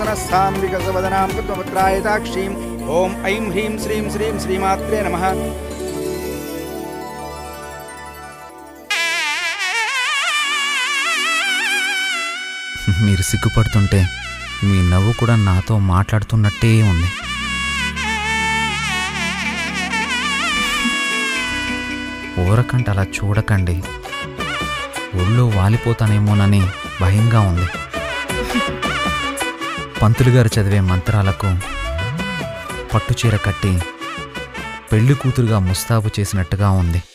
వసనస్థాం వికసవదనాం కృత్వపుత్రాయతాక్షీం ఓం ఐం హ్రీం శ్రీం శ్రీం శ్రీమాత్రే నమః మీరు సిగ్గుపడుతుంటే మీ నవ్వు కూడా నాతో మాట్లాడుతున్నట్టే ఉంది ఊరకంట అలా చూడకండి ఒళ్ళు వాలిపోతానేమోనని భయంగా ఉంది పంతులు గారు చదివే మంత్రాలకు పట్టుచీర కట్టి పెళ్లి కూతురుగా ముస్తాబు చేసినట్టుగా ఉంది